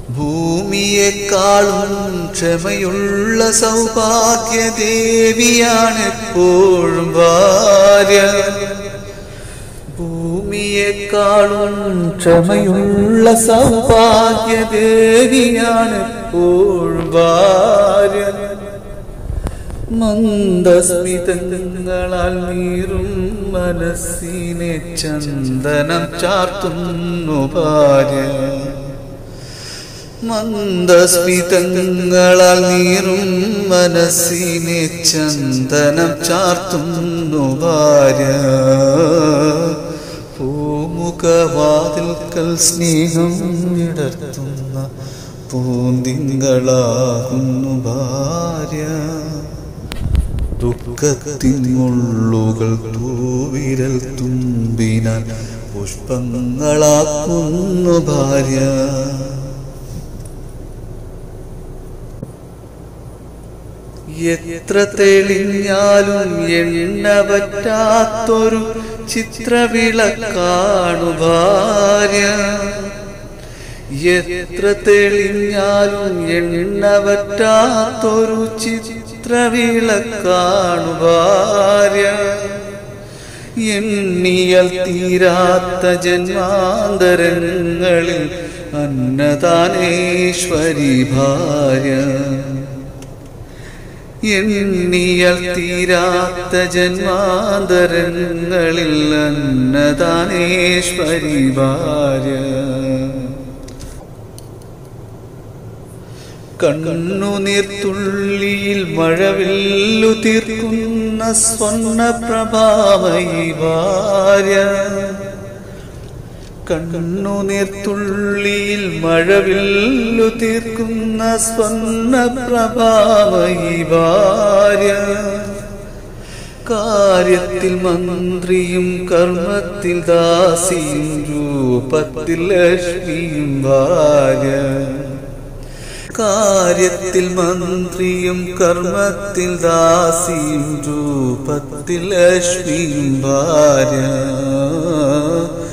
ഭൂമിയെക്കാളും ക്ഷമയുള്ള സൗഭാഗ്യദേവിയാണ് എപ്പോഴും ഭാര്യ ഭൂമിയെക്കാളും ക്ഷമയുള്ള സൗഭാഗ്യദേവിയാണ് എപ്പോഴും ഭാര്യ മന്ദസ്മിതങ്ങളാൽ നീറും മനസ്സിനെ ചന്ദനം ചാർത്തുന്നു ഭാര്യ മന്ദസ്മിതങ്ങളാൽ നീറും മനസ്സിനെ ചന്ദനം ചാർത്തുന്നു ഭാര്യ പൂമുഖവാതിൽക്കൽ സ്നേഹം ഇടർത്തുന്ന പൂന്തിങ്കളാകുന്നു ഭാര്യ ദുഃഖത്തിൻ മുള്ളുകൾ തൂവിരൽ തുമ്പിനാൽ പുഷ്പങ്ങളാക്കുന്നു ഭാര്യ എത്ര തെളിഞ്ഞാലും എണ്ണ പറ്റാത്തൊരു ചിത്രവിളക്കാണു ഭാര്യ എത്ര തെളിഞ്ഞാലും എണ്ണ പറ്റാത്തൊരു ചിത്രവിളക്കാണു ഭാര്യ എണ്ണിയൽ തീരാത്ത ജന്മാന്തരങ്ങളിൽ അന്നദാനേശ്വരി ഭാര്യ എണ്ണിയൽ തീരാത്ത ജന്മാന്തരങ്ങളിൽ അന്നദാനേശ്വരി ഭാര്യ കണ്ണുനീർത്തുള്ളിയിൽ മഴവില്ലു തീർക്കുന്ന സ്വർണ്ണപ്രഭാമയി ഭാര്യ കണ്ണുനീർത്തുള്ളിയിൽ മഴവില്ലു തീർക്കുന്ന സ്വർണ്ണപ്രഭാമയി ഭാര്യ കാര്യത്തിൽ മന്ത്രിയും കർമ്മത്തിൽ ദാസിയും രൂപത്തിൽ ലക്ഷ്മിയും ഭാര്യ കാര്യത്തിൽ മന്ത്രിയും കർമ്മത്തിൽ ദാസിയും രൂപത്തിൽ ലക്ഷ്മിയും ഭാര്യ